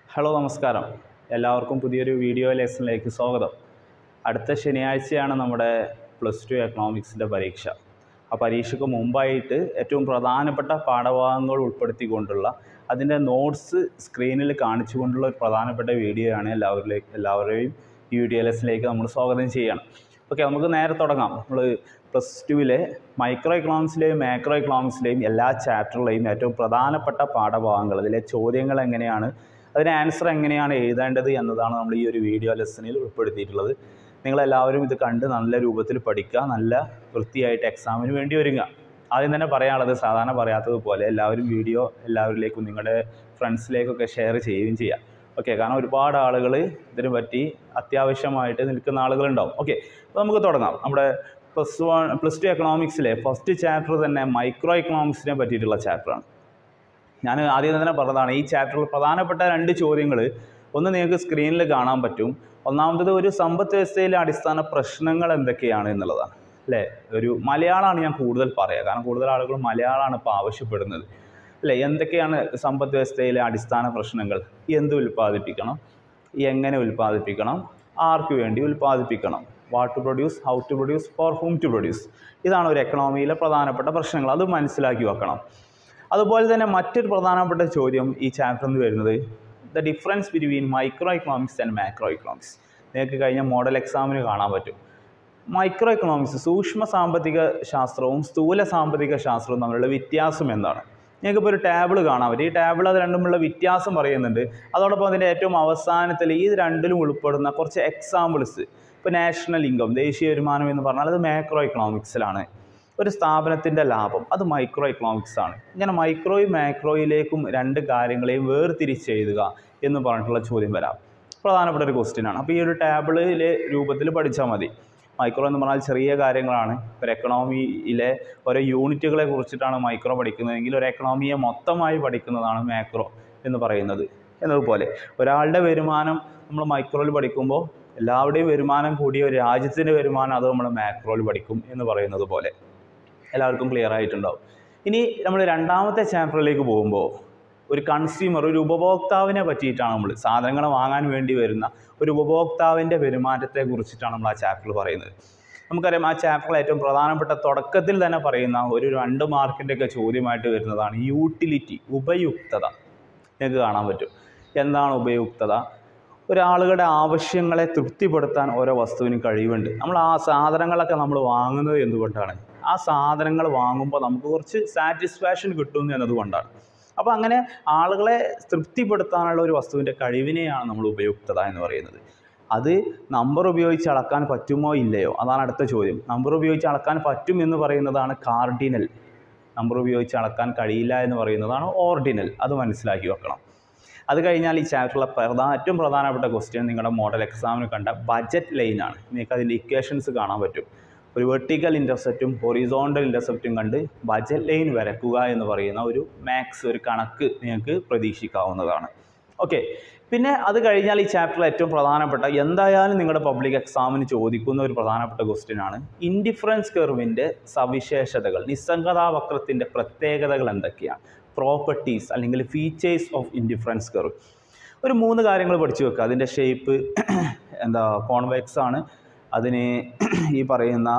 hello നമസ്കാരം എല്ലാവർക്കും പുതിയൊരു വീഡിയോ ലെസണിലേക്ക് സ്വാഗതം അടുത്ത ശനിയാഴ്ചയാണ് നമ്മുടെ പ്ലസ് ടു എക്കണോമിക്സിൻ്റെ പരീക്ഷ ആ പരീക്ഷയ്ക്ക് മുമ്പായിട്ട് ഏറ്റവും പ്രധാനപ്പെട്ട പാഠഭാഗങ്ങൾ ഉൾപ്പെടുത്തിക്കൊണ്ടുള്ള അതിൻ്റെ നോട്ട്സ് സ്ക്രീനിൽ കാണിച്ചുകൊണ്ടുള്ള ഒരു പ്രധാനപ്പെട്ട വീഡിയോ ആണ് എല്ലാവരിലേക്ക് എല്ലാവരെയും ഈ വീഡിയോ ലെസണിലേക്ക് നമ്മൾ സ്വാഗതം ചെയ്യണം ഓക്കെ നമുക്ക് നേരെ തുടങ്ങാം നമ്മൾ പ്ലസ് ടുവിലെ മൈക്രോ എക്കണോമിക്സിലെയും മാക്രോ എക്കണോമിക്സിലെയും എല്ലാ ചാപ്റ്ററിലെയും ഏറ്റവും പ്രധാനപ്പെട്ട പാഠഭാഗങ്ങൾ അതിലെ ചോദ്യങ്ങൾ എങ്ങനെയാണ് അതിന് ആൻസർ എങ്ങനെയാണ് എഴുതേണ്ടത് എന്നതാണ് നമ്മൾ ഈ ഒരു വീഡിയോ ലെസണിൽ ഉൾപ്പെടുത്തിയിട്ടുള്ളത് നിങ്ങളെല്ലാവരും ഇത് കണ്ട് നല്ല രൂപത്തിൽ പഠിക്കുക നല്ല വൃത്തിയായിട്ട് എക്സാമിന് വേണ്ടി ഒരുങ്ങുക ആദ്യം തന്നെ പറയാനുള്ളത് സാധാരണ പറയാത്തതുപോലെ എല്ലാവരും വീഡിയോ എല്ലാവരിലേക്കും നിങ്ങളുടെ ഫ്രണ്ട്സിലേക്കൊക്കെ ഷെയർ ചെയ്യുകയും ചെയ്യുക ഓക്കെ കാരണം ഒരുപാട് ആളുകൾ ഇതിനെ പറ്റി അത്യാവശ്യമായിട്ട് നിൽക്കുന്ന ആളുകളുണ്ടാവും ഓക്കെ അപ്പോൾ നമുക്ക് തുടങ്ങാം നമ്മുടെ പ്ലസ് വൺ പ്ലസ് ടു എക്കണോമിക്സിലെ ഫസ്റ്റ് ചാപ്റ്റർ തന്നെ മൈക്രോ എക്കണോമിക്സിനെ പറ്റിയിട്ടുള്ള ചാപ്റ്ററാണ് ഞാൻ ആദ്യം തന്നെ പറഞ്ഞതാണ് ഈ ചാപ്റ്ററിൽ പ്രധാനപ്പെട്ട രണ്ട് ചോദ്യങ്ങൾ ഒന്ന് നിങ്ങൾക്ക് സ്ക്രീനിൽ കാണാൻ പറ്റും ഒന്നാമത്തത് ഒരു സമ്പദ് വ്യവസ്ഥയിലെ അടിസ്ഥാന പ്രശ്നങ്ങൾ എന്തൊക്കെയാണ് എന്നുള്ളതാണ് അല്ലേ ഒരു മലയാളമാണ് ഞാൻ കൂടുതൽ പറയുക കാരണം കൂടുതൽ ആളുകൾ മലയാളമാണ് ഇപ്പോൾ ആവശ്യപ്പെടുന്നത് അല്ലേ എന്തൊക്കെയാണ് സമ്പദ് വ്യവസ്ഥയിലെ അടിസ്ഥാന പ്രശ്നങ്ങൾ എന്ത് ഉൽപ്പാദിപ്പിക്കണം എങ്ങനെ ഉൽപ്പാദിപ്പിക്കണം ആർക്ക് വേണ്ടി ഉൽപ്പാദിപ്പിക്കണം what to produce how to produce for whom to produce ഇതാണ് ഒരു എക്കണോമിയിലെ പ്രധാനപ്പെട്ട പ്രശ്നങ്ങൾ അത് മനസ്സിലാക്കി വെക്കണം അതുപോലെ തന്നെ മറ്റൊരു പ്രധാനപ്പെട്ട ചോദ്യം ഈ ചാപ്റ്ററിൽ നിന്ന് വരുന്നത് the difference between microeconomics and macroeconomics നിങ്ങൾക്ക് കഴിഞ്ഞ മോഡൽ എക്സാമിന് കാണാൻ പറ്റും മൈക്രോ എക്കണോമിക്സ് സൂക്ഷ്മ സാമ്പത്തിക ശാസ്ത്രവും സ്ഥൂല സാമ്പത്തിക ശാസ്ത്രവും തമ്മിലുള്ള വ്യത്യാസം എന്താണ് നിങ്ങൾക്കിപ്പോൾ ഒരു ടേബിൾ കാണാൻ പറ്റും ഈ ടേബിൾ അത് രണ്ടുമുള്ള വ്യത്യാസം പറയുന്നുണ്ട് അതോടൊപ്പം അതിൻ്റെ ഏറ്റവും അവസാനത്തിൽ ഈ രണ്ടിലും ഉൾപ്പെടുന്ന കുറച്ച് എക്സാമ്പിൾസ് ഇപ്പോൾ നാഷണൽ ഇൻകം ദേശീയ വരുമാനം എന്ന് പറഞ്ഞാൽ അത് മാക്രോ എക്കണോമിക്സിലാണ് ഒരു സ്ഥാപനത്തിൻ്റെ ലാഭം അത് മൈക്രോ എക്കണോമിക്സ് ആണ് ഇങ്ങനെ മൈക്രോയും മാക്രോയിലേക്കും രണ്ട് കാര്യങ്ങളെയും വേർതിരിച്ച് എഴുതുക എന്ന് പറഞ്ഞിട്ടുള്ള ചോദ്യം വരാം പ്രധാനപ്പെട്ട ഒരു ക്വസ്റ്റ്യൻ ആണ് അപ്പോൾ ഈ ഒരു ടേബിളിലെ രൂപത്തിൽ പഠിച്ചാൽ മതി മൈക്രോ എന്ന് പറഞ്ഞാൽ ചെറിയ കാര്യങ്ങളാണ് ഒരു എക്കണോമിയിലെ ഓരോ യൂണിറ്റുകളെ കുറിച്ചിട്ടാണ് മൈക്രോ പഠിക്കുന്നതെങ്കിൽ ഒരു എക്കണോമിയെ മൊത്തമായി പഠിക്കുന്നതാണ് മാക്രോ എന്ന് പറയുന്നത് എന്നതുപോലെ ഒരാളുടെ വരുമാനം നമ്മൾ മൈക്രോയിൽ പഠിക്കുമ്പോൾ എല്ലാവരുടെയും വരുമാനം കൂടിയ ഒരു രാജ്യത്തിൻ്റെ വരുമാനം അത് നമ്മൾ മാക്രോയിൽ പഠിക്കും എന്ന് പറയുന്നത് പോലെ എല്ലാവർക്കും ക്ലിയർ ആയിട്ടുണ്ടാവും ഇനി നമ്മൾ രണ്ടാമത്തെ ചാപ്റ്ററിലേക്ക് പോകുമ്പോൾ ഒരു കൺസ്യൂമർ ഒരു ഉപഭോക്താവിനെ പറ്റിയിട്ടാണ് നമ്മൾ സാധനങ്ങൾ വാങ്ങാൻ വേണ്ടി വരുന്ന ഒരു ഉപഭോക്താവിൻ്റെ പെരുമാറ്റത്തെ കുറിച്ചിട്ടാണ് നമ്മൾ ആ ചാപ്റ്ററിൽ പറയുന്നത് നമുക്കറിയാം ആ ചാപ്റ്ററിൽ ഏറ്റവും പ്രധാനപ്പെട്ട തുടക്കത്തിൽ തന്നെ പറയുന്ന ഒരു രണ്ട് മാർക്കിൻ്റെ ഒക്കെ ചോദ്യമായിട്ട് വരുന്നതാണ് യൂട്ടിലിറ്റി ഉപയുക്തത നിങ്ങൾക്ക് കാണാൻ പറ്റും എന്താണ് ഉപയുക്തത ഒരാളുകളുടെ ആവശ്യങ്ങളെ തൃപ്തിപ്പെടുത്താൻ ഓരോ വസ്തുവിനും കഴിവുണ്ട് നമ്മൾ ആ സാധനങ്ങളൊക്കെ നമ്മൾ വാങ്ങുന്നത് എന്തുകൊണ്ടാണ് ആ സാധനങ്ങൾ വാങ്ങുമ്പോൾ നമുക്ക് കുറച്ച് സാറ്റിസ്ഫാക്ഷൻ കിട്ടുന്നു എന്നതുകൊണ്ടാണ് അപ്പോൾ അങ്ങനെ ആളുകളെ തൃപ്തിപ്പെടുത്താനുള്ള ഒരു വസ്തുവിൻ്റെ കഴിവിനെയാണ് നമ്മൾ ഉപയുക്തത എന്ന് പറയുന്നത് അത് നമ്പർ ഉപയോഗിച്ച് അളക്കാൻ പറ്റുമോ ഇല്ലയോ അതാണ് അടുത്ത ചോദ്യം നമ്പർ ഉപയോഗിച്ച് അളക്കാൻ പറ്റും എന്ന് പറയുന്നതാണ് കാർഡിനൽ നമ്പർ ഉപയോഗിച്ച് അളക്കാൻ കഴിയില്ല എന്ന് പറയുന്നതാണ് ഓർഡിനൽ അത് മനസ്സിലാക്കി വെക്കണം അത് കഴിഞ്ഞാൽ ഈ ചാപ്റ്ററിലെ പ്രധാന ഏറ്റവും പ്രധാനപ്പെട്ട ക്വസ്റ്റ്യൻ നിങ്ങളുടെ മോഡൽ എക്സാമിന് കണ്ട ബജറ്റ് ലൈനാണ് നിങ്ങൾക്ക് അതിൻ്റെ ഇക്വേഷൻസ് കാണാൻ പറ്റും ഒരു വെർട്ടിക്കൽ ഇൻ്റർസെപ്റ്റും ഹൊറിസോണ്ടൽ ഇൻ്റർസെപ്റ്റും കണ്ട് ബജറ്റ് ലൈൻ വരക്കുക എന്ന് പറയുന്ന ഒരു മാത്സ് ഒരു കണക്ക് നിങ്ങൾക്ക് പ്രതീക്ഷിക്കാവുന്നതാണ് ഓക്കെ പിന്നെ അത് കഴിഞ്ഞാൽ ഈ ചാപ്റ്ററിൽ ഏറ്റവും പ്രധാനപ്പെട്ട എന്തായാലും നിങ്ങളുടെ പബ്ലിക് എക്സാമിന് ചോദിക്കുന്ന ഒരു പ്രധാനപ്പെട്ട ക്വസ്റ്റ്യൻ ആണ് ഇൻഡിഫറൻസ് കർവിൻ്റെ സവിശേഷതകൾ നിസ്സംഗതാ വക്രത്തിൻ്റെ പ്രത്യേകതകൾ എന്തൊക്കെയാണ് പ്രോപ്പർട്ടീസ് അല്ലെങ്കിൽ ഫീച്ചേഴ്സ് ഓഫ് ഇൻഡിഫറൻസ് കർവ് ഒരു മൂന്ന് കാര്യങ്ങൾ പഠിച്ചു വെക്കുക അതിൻ്റെ ഷേപ്പ് എന്താ കോൺവെക്സ് ആണ് അതിന് ഈ പറയുന്ന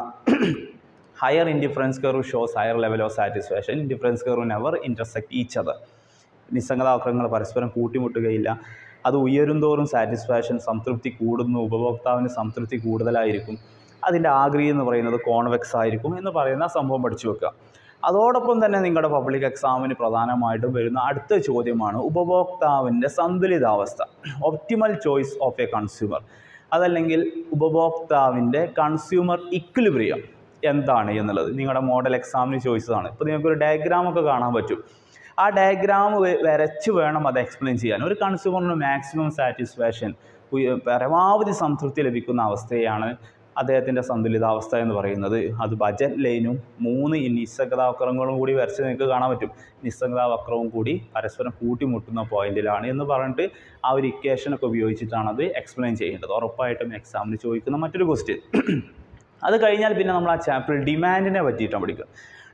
higher indifference curve shows higher level of satisfaction indifference curve never intersect each other നിസ്സംഗതാക്രങ്ങൾ പരസ്പരം കൂട്ടിമുട്ടുകയില്ല അത് ഉയരുംതോറും സാറ്റിസ്ഫാക്ഷൻ സംതൃപ്തി കൂടുന്നു ഉപഭോക്താവിന് സംതൃപ്തി കൂടുതലായിരിക്കും അതിൻ്റെ ആഗ്രി എന്ന് പറയുന്നത് കോൺവെക്സ് ആയിരിക്കും എന്ന് പറയുന്ന സംഭവം പഠിച്ചു വെക്കുക അതോടൊപ്പം തന്നെ നിങ്ങളുടെ പബ്ലിക് എക്സാമിന് പ്രധാനമായിട്ടും വരുന്ന അടുത്ത ചോദ്യമാണ് ഉപഭോക്താവിൻ്റെ സന്തുലിതാവസ്ഥ optimal choice of a consumer അതല്ലെങ്കിൽ ഉപഭോക്താവിൻ്റെ കൺസ്യൂമർ ഇക്വിലിബ്രിയം എന്താണ് എന്നുള്ളത് നിങ്ങളുടെ മോഡൽ എക്സാമിന് ചോദിച്ചതാണ് ഇപ്പോൾ നിങ്ങൾക്കൊരു ഡയഗ്രാമൊക്കെ കാണാൻ പറ്റും ആ ഡയഗ്രാം വരച്ച് വേണം അത് എക്സ്പ്ലെയിൻ ചെയ്യാൻ ഒരു കൺസ്യൂമറിന് മാക്സിമം സാറ്റിസ്ഫാക്ഷൻ പരമാവധി സംതൃപ്തി ലഭിക്കുന്ന അവസ്ഥയാണ് അദ്ദേഹത്തിൻ്റെ സന്തുലിതാവസ്ഥ എന്ന് പറയുന്നത് അത് ബജറ്റ് ലൈനും മൂന്ന് ഈ നിസ്സംഗതാവക്രങ്ങളും കൂടി വരച്ച് നിങ്ങൾക്ക് കാണാൻ പറ്റും നിസ്സംഗതാവക്രവും കൂടി പരസ്പരം കൂട്ടിമുട്ടുന്ന പോയിന്റിലാണ് എന്ന് പറഞ്ഞിട്ട് ആ ഒരു ഇക്വേഷനൊക്കെ ഉപയോഗിച്ചിട്ടാണ് അത് എക്സ്പ്ലെയിൻ ചെയ്യേണ്ടത് ഉറപ്പായിട്ടും എക്സാമിന് ചോദിക്കുന്ന മറ്റൊരു ക്വസ്റ്റ്യൻ അത് കഴിഞ്ഞാൽ പിന്നെ നമ്മൾ ആ ചാപ്റ്ററിൽ ഡിമാൻഡിനെ പറ്റിയിട്ടാണ് പഠിക്കുക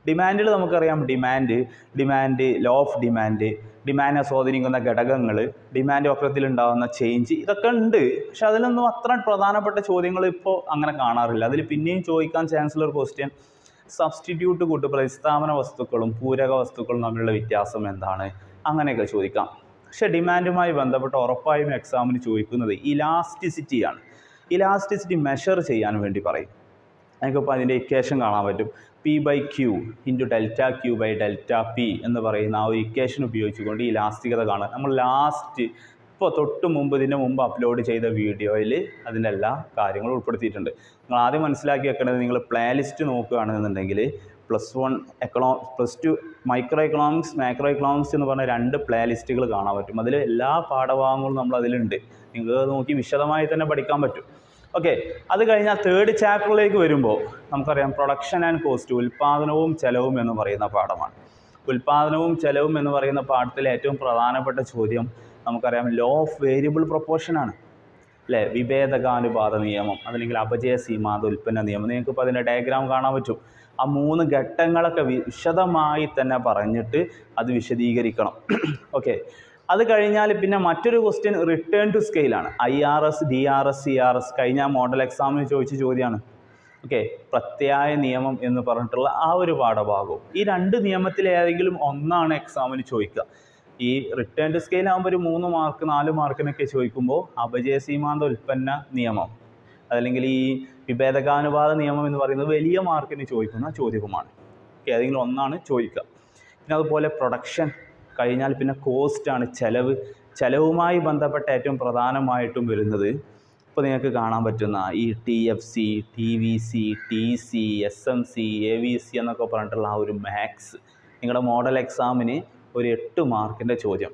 ഡിമാൻഡിൽ നമുക്കറിയാം demand demand law of demand ഡിമാൻഡിനെ സ്വാധീനിക്കുന്ന ഘടകങ്ങൾ ഡിമാൻഡ് വക്രത്തിൽ ഉണ്ടാകുന്ന ചേഞ്ച് ഇതൊക്കെ ഉണ്ട് പക്ഷെ അതിലൊന്നും അത്ര പ്രധാനപ്പെട്ട ചോദ്യങ്ങൾ ഇപ്പോൾ അങ്ങനെ കാണാറില്ല അതിൽ പിന്നെയും ചോദിക്കാൻ ചാൻസ് ഉള്ള ഒരു ക്വസ്റ്റ്യൻ സബ്സ്റ്റിറ്റ്യൂട്ട് കൂട്ട് പ്രസ്താവന വസ്തുക്കളും പൂരക വസ്തുക്കളും തമ്മിലുള്ള വ്യത്യാസം എന്താണ് അങ്ങനെയൊക്കെ ചോദിക്കാം പക്ഷേ ഡിമാൻഡുമായി ബന്ധപ്പെട്ട് ഉറപ്പായും എക്സാമിന് ചോദിക്കുന്നത് ഇലാസ്റ്റിസിറ്റിയാണ് ഇലാസ്റ്റിസിറ്റി മെഷർ ചെയ്യാൻ വേണ്ടി പറയും നമുക്കിപ്പോൾ അതിൻ്റെ ഇക്വേഷൻ കാണാൻ പറ്റും P by Q into delta Q by delta P എന്ന് പറയുന്ന ആ ഒരു ഇക്വേഷൻ ഉപയോഗിച്ചുകൊണ്ട് ഈ ഇലാസ്റ്റികത കാണുക നമ്മൾ ലാസ്റ്റ് ഇപ്പോൾ തൊട്ട് മുമ്പ് ഇതിൻ്റെ മുമ്പ് അപ്ലോഡ് ചെയ്ത വീഡിയോയിൽ അതിൻ്റെ എല്ലാ കാര്യങ്ങളും ഉൾപ്പെടുത്തിയിട്ടുണ്ട് നിങ്ങൾ ആദ്യം മനസ്സിലാക്കി വെക്കേണ്ടത് നിങ്ങൾ പ്ലേലിസ്റ്റ് നോക്കുകയാണെന്നുണ്ടെങ്കിൽ plus one econo plus two microeconomics macroeconomics എന്ന് പറഞ്ഞ രണ്ട് പ്ലേലിസ്റ്റുകൾ കാണാൻ പറ്റും അതിൽ എല്ലാ പാഠഭാഗങ്ങളും നമ്മൾ അതിലുണ്ട് നിങ്ങൾക്ക് നോക്കി വിശദമായി തന്നെ പഠിക്കാൻ പറ്റും ഓക്കെ അത് കഴിഞ്ഞാൽ തേർഡ് ചാപ്റ്ററിലേക്ക് വരുമ്പോൾ നമുക്കറിയാം പ്രൊഡക്ഷൻ ആൻഡ് കോസ്റ്റ് ഉൽപ്പാദനവും ചെലവും എന്ന് പറയുന്ന പാഠമാണ് ഉൽപ്പാദനവും ചെലവും എന്ന് പറയുന്ന പാഠത്തിലെ ഏറ്റവും പ്രധാനപ്പെട്ട ചോദ്യം നമുക്കറിയാം ലോ ഓഫ് വേരിയബിൾ പ്രൊപ്പോർഷനാണ് അല്ലേ വിഭേദകാനുപാത നിയമം അതല്ലെങ്കിൽ അപജയ സീമാത ഉൽപ്പന്ന നിയമം നിങ്ങൾക്ക് ഇപ്പോൾ അതിൻ്റെ ഡയഗ്രാം കാണാൻ പറ്റും ആ മൂന്ന് ഘട്ടങ്ങളൊക്കെ വിശദമായി തന്നെ പറഞ്ഞിട്ട് അത് വിശദീകരിക്കണം ഓക്കെ അത് കഴിഞ്ഞാൽ പിന്നെ മറ്റൊരു ക്വസ്റ്റ്യൻ റിട്ടേൺ ടു സ്കെയിലാണ് I R S D R S C R S കഴിഞ്ഞ മോഡൽ എക്സാമിന് ചോദിച്ച ചോദ്യമാണ് ഓക്കെ പ്രത്യായ നിയമം എന്ന് പറഞ്ഞിട്ടുള്ള ആ ഒരു പാഠഭാഗവും ഈ രണ്ട് നിയമത്തിൽ ഏതെങ്കിലും ഒന്നാണ് എക്സാമിന് ചോദിക്കുക ഈ റിട്ടേൺ ടു സ്കെയിൽ ആകുമ്പോൾ ഒരു മൂന്ന് മാർക്ക് നാല് മാർക്കിനൊക്കെ ചോദിക്കുമ്പോൾ അപജയ സീമാന്ത ഉൽപ്പന്ന നിയമം അതല്ലെങ്കിൽ ഈ വിഭേദകാനുപാത നിയമം എന്ന് പറയുന്നത് വലിയ മാർക്കിന് ചോദിക്കുന്ന ചോദ്യവുമാണ് ഓക്കെ ഏതെങ്കിലും ഒന്നാണ് ചോദിക്കുക പിന്നെ അതുപോലെ പ്രൊഡക്ഷൻ കഴിഞ്ഞാൽ പിന്നെ കോസ്റ്റാണ് ചെലവ് ചെലവുമായി ബന്ധപ്പെട്ട ഏറ്റവും പ്രധാനമായിട്ടും വരുന്നത് ഇപ്പോൾ നിങ്ങൾക്ക് കാണാൻ പറ്റുന്ന ഈ T F C T V C T C S M C A V C എന്നൊക്കെ പറഞ്ഞിട്ടുള്ള ആ ഒരു മാത്സ് നിങ്ങളുടെ മോഡൽ എക്സാമിന് ഒരു എട്ട് മാർക്കിൻ്റെ ചോദ്യം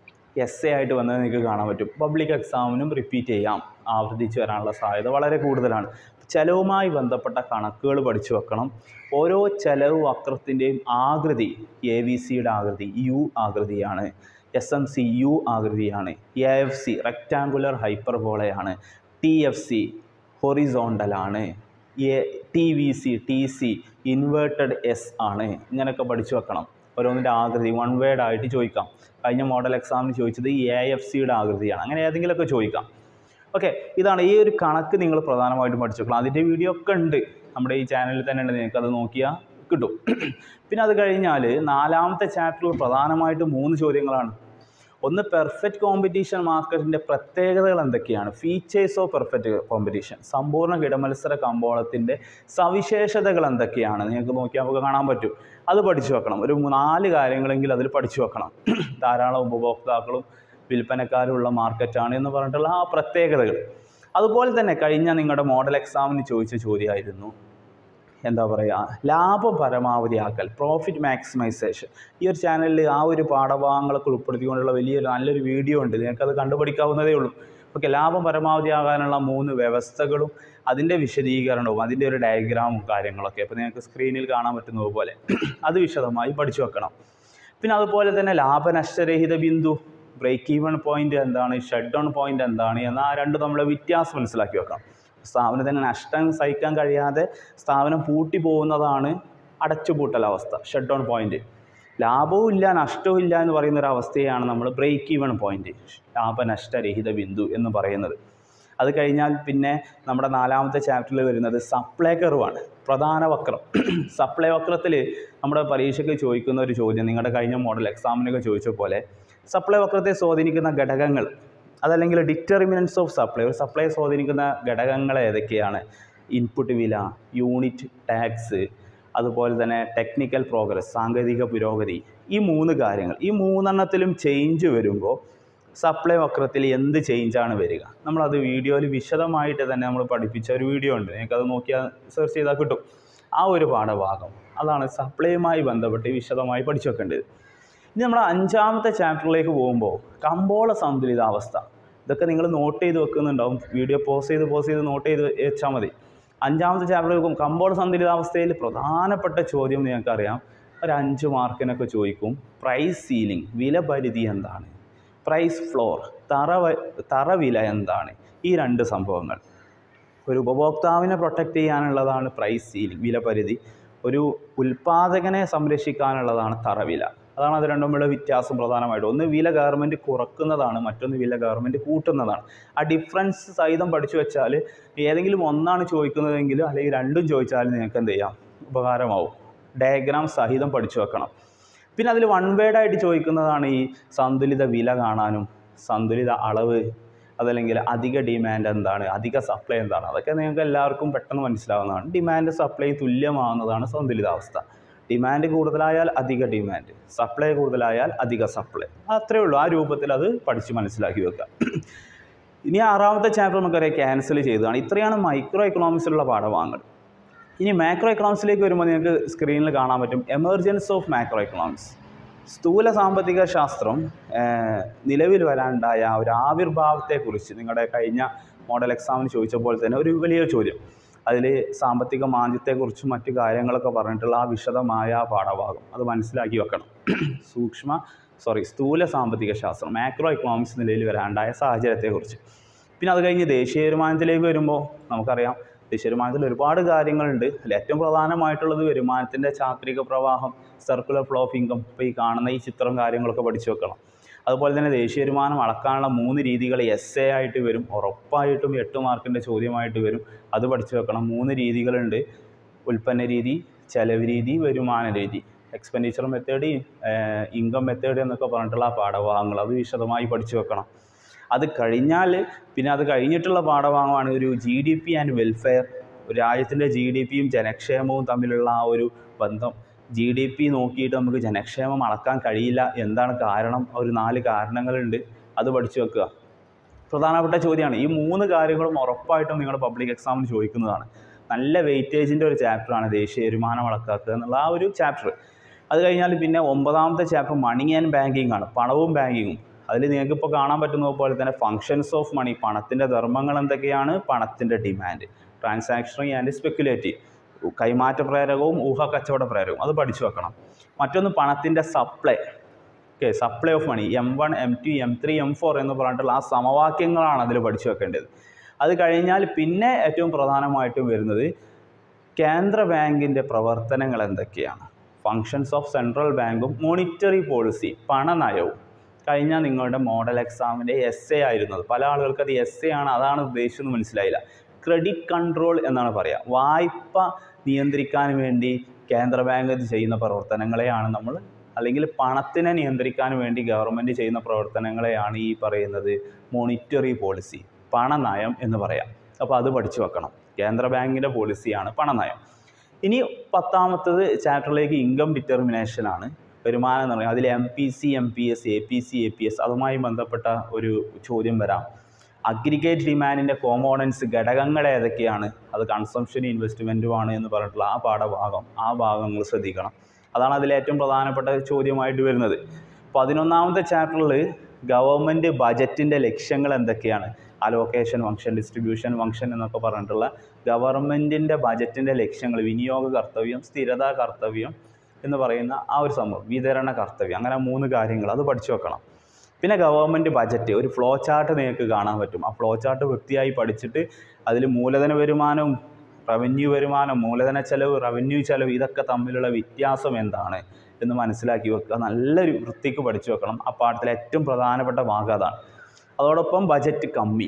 എസ് എ ആയിട്ട് വന്നത് നിങ്ങൾക്ക് കാണാൻ പറ്റും പബ്ലിക് എക്സാമിനും റിപ്പീറ്റ് ചെയ്യാം ആവർത്തിച്ച് വരാനുള്ള സാധ്യത വളരെ കൂടുതലാണ് ചെലവുമായി ബന്ധപ്പെട്ട കണക്കുകൾ പഠിച്ചു വെക്കണം ഓരോ ചെലവ് വക്രത്തിൻ്റെയും ആകൃതി എ വി സിയുടെ ആകൃതി യു ആകൃതിയാണ് എസ് എം സി യു ആകൃതിയാണ് എ എഫ് സി റെക്റ്റാങ്കുലർ ഹൈപ്പർബോളയാണ് ടി എഫ് സി ഹൊറിസോണ്ടലാണ് A T V C T C inverted S ആണ് ഇങ്ങനെയൊക്കെ പഠിച്ചു വെക്കണം ഓരോന്നിൻ്റെ ആകൃതി വൺ വേർഡ് ആയിട്ട് ചോദിക്കാം കഴിഞ്ഞ മോഡൽ എക്സാമിന് ചോദിച്ചത് എ എഫ് സിയുടെ ആകൃതിയാണ് അങ്ങനെ ഏതെങ്കിലുമൊക്കെ ചോദിക്കാം ഓക്കെ ഇതാണ് ഈ ഒരു കണക്ക് നിങ്ങൾ പ്രധാനമായിട്ടും പഠിച്ചു വെക്കണം അതിൻ്റെ വീഡിയോ ഒക്കെ ഉണ്ട് നമ്മുടെ ഈ ചാനലിൽ തന്നെ ഉണ്ട് നിങ്ങൾക്ക് അത് നോക്കിയാൽ കിട്ടും പിന്നെ അത് കഴിഞ്ഞാൽ നാലാമത്തെ ചാപ്റ്ററിൽ പ്രധാനമായിട്ട് മൂന്ന് ചോദ്യങ്ങളാണ് ഒന്ന് പെർഫെക്റ്റ് കോമ്പറ്റീഷൻ മാർക്കറ്റിൻ്റെ പ്രത്യേകതകൾ എന്തൊക്കെയാണ് ഫീച്ചേഴ്സ് ഓഫ് പെർഫെക്റ്റ് കോമ്പറ്റീഷൻ സമ്പൂർണ്ണ കിടമത്സര കമ്പോളത്തിൻ്റെ സവിശേഷതകൾ എന്തൊക്കെയാണ് നിങ്ങൾക്ക് നോക്കിയാൽ നമുക്ക് കാണാൻ പറ്റും അത് പഠിച്ചു വെക്കണം ഒരു നാല് കാര്യങ്ങളെങ്കിലും അതിൽ പഠിച്ചു വെക്കണം ധാരാളം ഉപഭോക്താക്കളും വിൽപ്പനക്കാരുള്ള മാർക്കറ്റാണ് എന്ന് പറഞ്ഞിട്ടുള്ള ആ പ്രത്യേകതകൾ അതുപോലെ തന്നെ കഴിഞ്ഞ നിങ്ങളുടെ മോഡൽ എക്സാമിന് ചോദിച്ച ചോദ്യമായിരുന്നു എന്താ പറയുക ലാഭം പരമാവധിയാക്കൽ പ്രോഫിറ്റ് മാക്സിമൈസേഷൻ ഈ ഒരു ചാനലിൽ ആ ഒരു പാഠഭാഗങ്ങളൊക്കെ ഉൾപ്പെടുത്തിക്കൊണ്ടുള്ള വലിയൊരു നല്ലൊരു വീഡിയോ ഉണ്ട് നിങ്ങൾക്കത് കണ്ടുപഠിക്കാവുന്നതേ ഉള്ളൂ ഓക്കെ ലാഭം പരമാവധിയാകാനുള്ള മൂന്ന് വ്യവസ്ഥകളും അതിൻ്റെ വിശദീകരണവും അതിൻ്റെ ഒരു ഡയഗ്രാമും കാര്യങ്ങളൊക്കെ അപ്പോൾ നിങ്ങൾക്ക് സ്ക്രീനിൽ കാണാൻ പറ്റുന്നത് പോലെ അത് വിശദമായി പഠിച്ചു വെക്കണം പിന്നെ അതുപോലെ തന്നെ ലാഭനഷ്ടരഹിത ബിന്ദു ബ്രേക്ക് ഈവൺ പോയിന്റ് എന്താണ് ഷട്ട് ഡൗൺ പോയിന്റ് എന്താണ് എന്ന ആ രണ്ട് നമ്മളെ വ്യത്യാസം മനസ്സിലാക്കി വെക്കണം സ്ഥാപനത്തിന് നഷ്ടം സഹിക്കാൻ കഴിയാതെ സ്ഥാപനം പൂട്ടി പോകുന്നതാണ് അടച്ചുപൂട്ടൽ അവസ്ഥ ഷട്ട് ഡൗൺ പോയിന്റ് ലാഭവും ഇല്ല നഷ്ടവും ഇല്ല എന്ന് പറയുന്ന ഒരു അവസ്ഥയാണ് നമ്മൾ ബ്രേക്ക് ഈവൺ പോയിന്റ് ലാഭനഷ്ടരഹിത ബിന്ദു എന്ന് പറയുന്നത് അത് കഴിഞ്ഞാൽ പിന്നെ നമ്മുടെ നാലാമത്തെ ചാപ്റ്ററിൽ വരുന്നത് സപ്ലൈ കർവാണ് പ്രധാന വക്രം സപ്ലൈ വക്രത്തിൽ നമ്മുടെ പരീക്ഷയ്ക്ക് ചോദിക്കുന്ന ഒരു ചോദ്യം നിങ്ങളുടെ കഴിഞ്ഞ മോഡൽ എക്സാമിനൊക്കെ ചോദിച്ച പോലെ സപ്ലൈ വക്രത്തെ സ്വാധീനിക്കുന്ന ഘടകങ്ങൾ അതല്ലെങ്കിൽ ഡിറ്റർമിനൻസ് ഓഫ് സപ്ലൈ ഒരു സപ്ലൈ സ്വാധീനിക്കുന്ന ഘടകങ്ങൾ ഏതൊക്കെയാണ് ഇൻപുട്ട് വില യൂണിറ്റ് ടാക്സ് അതുപോലെ തന്നെ ടെക്നിക്കൽ പ്രോഗ്രസ് സാങ്കേതിക പുരോഗതി ഈ മൂന്ന് കാര്യങ്ങൾ ഈ മൂന്നെണ്ണത്തിലും ചേഞ്ച് വരുമ്പോൾ സപ്ലൈ വക്രത്തിൽ എന്ത് ചേഞ്ചാണ് വരിക നമ്മളത് വീഡിയോയിൽ വിശദമായിട്ട് തന്നെ നമ്മൾ പഠിപ്പിച്ച ഒരു വീഡിയോ ഉണ്ട് നിങ്ങൾക്കത് നോക്കിയാൽ സെർച്ച് ചെയ്താൽ കിട്ടും ആ ഒരു പാഠഭാഗം അതാണ് സപ്ലൈയുമായി ബന്ധപ്പെട്ട് വിശദമായി പഠിച്ചു വെക്കേണ്ടത് ഇനി നമ്മൾ അഞ്ചാമത്തെ ചാപ്റ്ററിലേക്ക് പോകുമ്പോൾ കമ്പോള സന്തുലിതാവസ്ഥ ഇതൊക്കെ നിങ്ങൾ നോട്ട് ചെയ്ത് വെക്കുന്നുണ്ടാവും വീഡിയോ പോസ് ചെയ്ത് പോസ് ചെയ്ത് നോട്ട് ചെയ്ത് വെച്ചാൽ മതി അഞ്ചാമത്തെ ചാപ്റ്ററിലേക്കും കമ്പോള സന്തുലിതാവസ്ഥയിൽ പ്രധാനപ്പെട്ട ചോദ്യം നിങ്ങൾക്കറിയാം ഒരു അഞ്ച് മാർക്കിനൊക്കെ ചോദിക്കും പ്രൈസ് സീലിംഗ് വില പരിധി എന്താണ് പ്രൈസ് ഫ്ലോർ തറ വ- തറവില എന്താണ് ഈ രണ്ട് സംഭവങ്ങൾ ഒരു ഉപഭോക്താവിനെ പ്രൊട്ടക്റ്റ് ചെയ്യാനുള്ളതാണ് പ്രൈസ് സീലിംഗ് വില പരിധി ഒരു ഉൽപ്പാദകനെ സംരക്ഷിക്കാനുള്ളതാണ് തറവില അതാണ് അത് രണ്ടും തമ്മിലുള്ള വ്യത്യാസം പ്രധാനമായിട്ടും ഒന്ന് വില ഗവൺമെൻറ് കുറക്കുന്നതാണ് മറ്റൊന്ന് വില ഗവൺമെൻറ് കൂട്ടുന്നതാണ് ആ ഡിഫറൻസ് സഹിതം പഠിച്ചു വെച്ചാൽ ഏതെങ്കിലും ഒന്നാണ് ചോദിക്കുന്നതെങ്കിൽ അല്ലെങ്കിൽ രണ്ടും ചോദിച്ചാൽ നിങ്ങൾക്ക് എന്ത് ചെയ്യാം ഉപകാരമാവും ഡയഗ്രാം സഹിതം പഠിച്ചു വെക്കണം പിന്നെ അതിൽ വൺ വേർഡായിട്ട് ചോദിക്കുന്നതാണ് ഈ സന്തുലിത വില കാണാനും സന്തുലിത അളവ് അതല്ലെങ്കിൽ അധിക ഡിമാൻഡ് എന്താണ് അധിക സപ്ലൈ എന്താണ് അതൊക്കെ നിങ്ങൾക്ക് എല്ലാവർക്കും പെട്ടെന്ന് മനസ്സിലാവുന്നതാണ് ഡിമാൻഡ് സപ്ലൈ തുല്യമാവുന്നതാണ് സന്തുലിതാവസ്ഥ ഡിമാൻഡ് കൂടുതലായാൽ അധിക ഡിമാൻഡ് സപ്ലൈ കൂടുതലായാൽ അധിക സപ്ലൈ അത്രയേ ഉള്ളൂ ആ രൂപത്തിൽ അത് പഠിച്ച് മനസ്സിലാക്കി വെക്കുക ഇനി ആറാമത്തെ ചാപ്റ്റർ നമുക്കറിയാം ക്യാൻസൽ ചെയ്തതാണ് ഇത്രയാണ് മൈക്രോ എക്കണോമിക്സിലുള്ള പാഠഭാഗങ്ങൾ ഇനി മാക്രോ എക്കണോമിക്സിലേക്ക് വരുമ്പോൾ നിങ്ങൾക്ക് സ്ക്രീനിൽ കാണാൻ പറ്റും എമർജൻസ് ഓഫ് മാക്രോ എക്കണോമിക്സ് സ്ഥൂല സാമ്പത്തിക ശാസ്ത്രം ഏഹ്, നിലവിൽ വരാനുണ്ടായ ആ ഒരു ആവിർഭാവത്തെക്കുറിച്ച് നിങ്ങളുടെ കഴിഞ്ഞ മോഡൽ എക്സാമിന് ചോദിച്ചപ്പോൾ തന്നെ ഒരു വലിയ ചോദ്യം അതിൽ സാമ്പത്തിക മാന്ദ്യത്തെക്കുറിച്ചും മറ്റു കാര്യങ്ങളൊക്കെ പറഞ്ഞിട്ടുള്ള ആ വിശദമായ ആ പാഠഭാഗം അത് മനസ്സിലാക്കി വെക്കണം സൂക്ഷ്മ സോറി സ്ഥൂല സാമ്പത്തിക ശാസ്ത്രം മാക്രോ എക്കണോമിക്സ് നിലയിൽ വരാനുണ്ടായ സാഹചര്യത്തെക്കുറിച്ച് പിന്നെ അത് കഴിഞ്ഞ് ദേശീയ വരുമാനത്തിലേക്ക് വരുമ്പോൾ നമുക്കറിയാം ദേശീയ വരുമാനത്തിൽ ഒരുപാട് കാര്യങ്ങളുണ്ട് അതിൽ ഏറ്റവും പ്രധാനമായിട്ടുള്ളത് വരുമാനത്തിൻ്റെ ചാക്രിക പ്രവാഹം സർക്കുലർ ഫ്ലോ ഓഫ് ഇൻകം ഇപ്പോൾ ഈ കാണുന്ന ഈ ചിത്രം കാര്യങ്ങളൊക്കെ പഠിച്ചു വെക്കണം അതുപോലെ തന്നെ ദേശീയ വരുമാനം അളക്കാനുള്ള മൂന്ന് രീതികൾ എസ് എ ആയിട്ട് വരും ഉറപ്പായിട്ടും എട്ട് മാർക്കിൻ്റെ ചോദ്യമായിട്ട് വരും അത് പഠിച്ചു വെക്കണം മൂന്ന് രീതികളുണ്ട് ഉൽപ്പന്ന രീതി ചെലവ് രീതി വരുമാന രീതി എക്സ്പെൻഡിച്ചർ മെത്തേഡ് ഇൻകം മെത്തേഡ് എന്നൊക്കെ പറഞ്ഞിട്ടുള്ള ആ പാഠഭാഗങ്ങൾ അത് വിശദമായി പഠിച്ചു വെക്കണം അത് കഴിഞ്ഞാൽ പിന്നെ അത് കഴിഞ്ഞിട്ടുള്ള പാഠഭാഗമാണ് ഒരു G D P and welfare ഒരു രാജ്യത്തിൻ്റെ ജി ഡി പിയും ജനക്ഷേമവും തമ്മിലുള്ള ആ ഒരു ബന്ധം ജി ഡി പി നോക്കിയിട്ട് നമുക്ക് ജനക്ഷേമം അളക്കാൻ കഴിയില്ല എന്താണ് കാരണം ആ ഒരു നാല് കാരണങ്ങളുണ്ട് അത് പഠിച്ചു വെക്കുക പ്രധാനപ്പെട്ട ചോദ്യമാണ് ഈ മൂന്ന് കാര്യങ്ങളും ഉറപ്പായിട്ടും നിങ്ങളുടെ പബ്ലിക് എക്സാമിന് ചോദിക്കുന്നതാണ് നല്ല വെയിറ്റേജിൻ്റെ ഒരു ചാപ്റ്ററാണ് ദേശീയ വരുമാനം അളക്കാക്കുക എന്നുള്ള ആ ഒരു ചാപ്റ്റർ അത് കഴിഞ്ഞാൽ പിന്നെ ഒമ്പതാമത്തെ ചാപ്റ്റർ മണി ആൻഡ് ബാങ്കിങ് ആണ് പണവും ബാങ്കിങ്ങും അതിൽ നിങ്ങൾക്ക് ഇപ്പോൾ കാണാൻ പറ്റുന്ന പോലെ തന്നെ ഫങ്ഷൻസ് ഓഫ് മണി പണത്തിൻ്റെ ധർമ്മങ്ങൾ എന്തൊക്കെയാണ് പണത്തിൻ്റെ ഡിമാൻഡ് ട്രാൻസാക്ഷണറി ആൻഡ് സ്പെക്കുലേറ്റീവ് കൈമാറ്റ പ്രേരകവും ഊഹ കച്ചവട പ്രേരകവും അത് പഠിച്ചു വെക്കണം മറ്റൊന്ന് പണത്തിൻ്റെ supply okay supply of money M one M two M three M four എന്ന് പറഞ്ഞിട്ടുള്ള ആ സമവാക്യങ്ങളാണ് അതിൽ പഠിച്ചു വെക്കേണ്ടത് അത് കഴിഞ്ഞാൽ പിന്നെ ഏറ്റവും പ്രധാനമായിട്ടും വരുന്നത് കേന്ദ്ര ബാങ്കിൻ്റെ പ്രവർത്തനങ്ങൾ എന്തൊക്കെയാണ് ഫങ്ഷൻസ് ഓഫ് സെൻട്രൽ ബാങ്കും മോണിറ്ററി പോളിസി പണനയവും കഴിഞ്ഞ നിങ്ങളുടെ മോഡൽ എക്സാമിൻ്റെ എസ് എ ആയിരുന്നത് പല ആളുകൾക്ക് അത് എസ് എ ആണ് അതാണ് ഉദ്ദേശിച്ചതെന്ന് മനസ്സിലായില്ല ക്രെഡിറ്റ് കൺട്രോൾ എന്നാണ് പറയുക വായ്പ നിയന്ത്രിക്കാൻ വേണ്ടി കേന്ദ്ര ബാങ്ക് ഇത് ചെയ്യുന്ന പ്രവർത്തനങ്ങളെയാണ് നമ്മൾ അല്ലെങ്കിൽ പണത്തിനെ നിയന്ത്രിക്കാൻ വേണ്ടി ഗവൺമെൻറ് ചെയ്യുന്ന പ്രവർത്തനങ്ങളെയാണ് ഈ പറയുന്നത് മോണിറ്ററി പോളിസി പണനയം എന്ന് പറയാം അപ്പോൾ അത് പഠിച്ചു വെക്കണം കേന്ദ്ര ബാങ്കിൻ്റെ പോളിസിയാണ് പണനയം ഇനി പത്താമത്തത് ചാപ്റ്ററിലേക്ക് ഇൻകം ഡിറ്റർമിനേഷൻ ആണ് വരുമാനം എന്ന് പറയുന്നത് അതിൽ M P C M P S A P C A P S അതുമായി ബന്ധപ്പെട്ട ഒരു ചോദ്യം വരാം അഗ്രിഗേറ്റ് ഡിമാൻഡിൻ്റെ കോമ്പോണൻസ് ഘടകങ്ങൾ ഏതൊക്കെയാണ് അത് കൺസംഷനും ഇൻവെസ്റ്റ്മെൻറ്റുമാണ് എന്ന് പറഞ്ഞിട്ടുള്ള ആ പാഠഭാഗം ആ ഭാഗങ്ങൾ ശ്രദ്ധിക്കണം അതാണ് അതിൽ ഏറ്റവും പ്രധാനപ്പെട്ട ചോദ്യമായിട്ട് വരുന്നത് പതിനൊന്നാമത്തെ ചാപ്റ്ററിൽ ഗവൺമെൻറ് ബജറ്റിൻ്റെ ലക്ഷ്യങ്ങൾ എന്തൊക്കെയാണ് അലോക്കേഷൻ ഫംഗ്ഷൻ ഡിസ്ട്രിബ്യൂഷൻ ഫംഗ്ഷൻ എന്നൊക്കെ പറഞ്ഞിട്ടുള്ള ഗവൺമെൻറ്റിൻ്റെ ബജറ്റിൻ്റെ ലക്ഷ്യങ്ങൾ വിനിയോഗ കർത്തവ്യം സ്ഥിരതാ കർത്തവ്യം എന്ന് പറയുന്ന ആ ഒരു സംഭവം വിതരണ കർത്തവ്യം അങ്ങനെ മൂന്ന് കാര്യങ്ങൾ അത് പഠിച്ചു വെക്കണം പിന്നെ ഗവൺമെൻറ് ബജറ്റ് ഒരു ഫ്ലോ ചാർട്ട് നിങ്ങൾക്ക് കാണാൻ പറ്റും ആ ഫ്ലോ ചാർട്ട് വൃത്തിയായി പഠിച്ചിട്ട് അതിൽ മൂലധന വരുമാനവും റവന്യൂ വരുമാനം മൂലധന ചെലവ് റവന്യൂ ചെലവ് ഇതൊക്കെ തമ്മിലുള്ള വ്യത്യാസം എന്താണ് എന്ന് മനസ്സിലാക്കി വെക്കുക നല്ലൊരു വൃത്തിക്ക് പഠിച്ചു വെക്കണം ആ പാഠത്തിലെ ഏറ്റവും പ്രധാനപ്പെട്ട ഭാഗം അതാണ് അതോടൊപ്പം ബജറ്റ് കമ്മി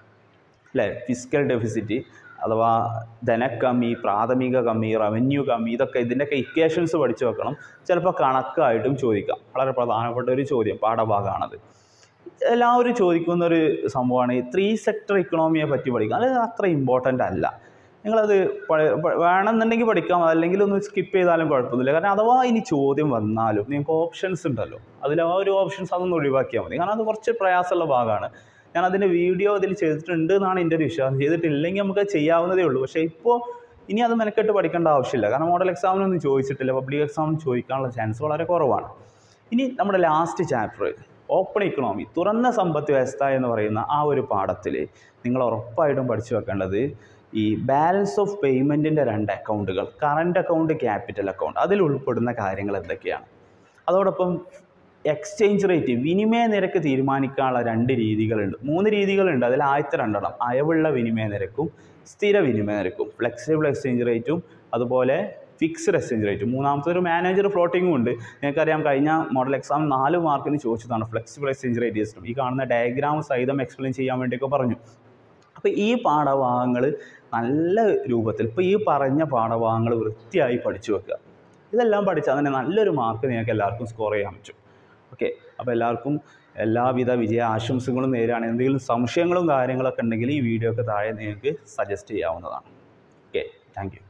അല്ലേ ഫിസിക്കൽ ഡെഫിസിറ്റ് അഥവാ ധനക്കമ്മി പ്രാഥമിക കമ്മി റവന്യൂ കമ്മി ഇതൊക്കെ ഇതിൻ്റെയൊക്കെ ഇക്വേഷൻസ് പഠിച്ചു വെക്കണം ചിലപ്പോൾ കണക്കായിട്ടും ചോദിക്കാം വളരെ പ്രധാനപ്പെട്ട ഒരു ചോദ്യം പാഠഭാഗമാണത് എല്ലാവരും ചോദിക്കുന്ന ഒരു സംഭവമാണ് ഈ ത്രീ സെക്ടർ ഇക്കണോമിയെ പറ്റി പഠിക്കുക അത് അത്ര ഇമ്പോർട്ടൻ്റ് അല്ല നിങ്ങളത് പ- പ- വേണമെന്നുണ്ടെങ്കിൽ പഠിക്കാം അല്ലെങ്കിൽ ഒന്ന് സ്കിപ്പ് ചെയ്താലും കുഴപ്പമൊന്നുമില്ല കാരണം അഥവാ ഇനി ചോദ്യം വന്നാലും നിങ്ങൾക്ക് ഓപ്ഷൻസ് ഉണ്ടല്ലോ അതിൽ ആ ഒരു ഓപ്ഷൻസ് അതൊന്ന് ഒഴിവാക്കിയാൽ മതി കാരണം അത് കുറച്ച് പ്രയാസമുള്ള ഭാഗമാണ് ഞാൻ അതിൻ്റെ വീഡിയോ അതിൽ ചെയ്തിട്ടുണ്ട് എന്നാണ് എൻ്റെ ഒരു വിശ്വാസം ചെയ്തിട്ടില്ലെങ്കിൽ നമുക്ക് അത് ചെയ്യാവുന്നതേ ഉള്ളൂ പക്ഷേ ഇപ്പോൾ ഇനി അത് മെനക്കെട്ട് പഠിക്കേണ്ട ആവശ്യമില്ല കാരണം മോഡൽ എക്സാമിനൊന്നും ചോദിച്ചിട്ടില്ല പബ്ലിക് എക്സാമിന് ചോദിക്കാനുള്ള ചാൻസ് വളരെ കുറവാണ് ഇനി നമ്മുടെ ലാസ്റ്റ് ചാപ്റ്റർ ഓപ്പൺ ഇക്കണോമി തുറന്ന സമ്പദ് വ്യവസ്ഥ എന്ന് പറയുന്ന ആ ഒരു പാഠത്തിൽ നിങ്ങൾ ഉറപ്പായിട്ടും പഠിച്ചു വെക്കേണ്ടത് ഈ ബാലൻസ് ഓഫ് പേയ്മെൻറ്റിൻ്റെ രണ്ട് അക്കൗണ്ടുകൾ കറണ്ട് അക്കൗണ്ട് ക്യാപിറ്റൽ അക്കൗണ്ട് അതിൽ ഉൾപ്പെടുന്ന കാര്യങ്ങൾ എന്തൊക്കെയാണ് അതോടൊപ്പം എക്സ്ചേഞ്ച് റേറ്റ് വിനിമയ നിരക്ക് തീരുമാനിക്കാനുള്ള രണ്ട് രീതികളുണ്ട് മൂന്ന് രീതികളുണ്ട് അതിൽ ആദ്യത്തെ രണ്ടെണ്ണം അയവുള്ള വിനിമയ നിരക്കും സ്ഥിര വിനിമയ നിരക്കും ഫ്ലെക്സിബിൾ എക്സ്ചേഞ്ച് റേറ്റും അതുപോലെ ഫിക്സ്ഡ് എക്സ്ചേഞ്ച് റേറ്റ് മൂന്നാമത്തെ ഒരു മാനേജർ ഫ്ലോട്ടിങ്ങും ഉണ്ട് നിങ്ങൾക്കറിയാം കഴിഞ്ഞ മോഡൽ എക്സാം നാല് മാർക്കിന് ചോദിച്ചതാണ് ഫ്ലെക്സിബിൾ എക്സ്ചേഞ്ച് റേറ്റ് സിസ്റ്റം ഈ കാണുന്ന ഡയഗ്രാം സഹിതം എക്സ്പ്ലെയിൻ ചെയ്യാൻ വേണ്ടിയൊക്കെ പറഞ്ഞു അപ്പോൾ ഈ പാഠഭാഗങ്ങൾ നല്ല രൂപത്തിൽ ഇപ്പോൾ ഈ പറഞ്ഞ പാഠഭാഗങ്ങൾ വൃത്തിയായി പഠിച്ചു വെക്കുക ഇതെല്ലാം പഠിച്ചാൽ തന്നെ നല്ലൊരു മാർക്ക് നിങ്ങൾക്ക് എല്ലാവർക്കും സ്കോർ ചെയ്യാൻ പറ്റും ഓക്കെ അപ്പോൾ എല്ലാവർക്കും എല്ലാവിധ വിജയ ആശംസകളും നേരാണ് എന്തെങ്കിലും സംശയങ്ങളും കാര്യങ്ങളൊക്കെ ഉണ്ടെങ്കിൽ ഈ വീഡിയോക്ക് താഴെ നിങ്ങൾക്ക് സജസ്റ്റ് ചെയ്യാവുന്നതാണ് ഓക്കെ താങ്ക് യു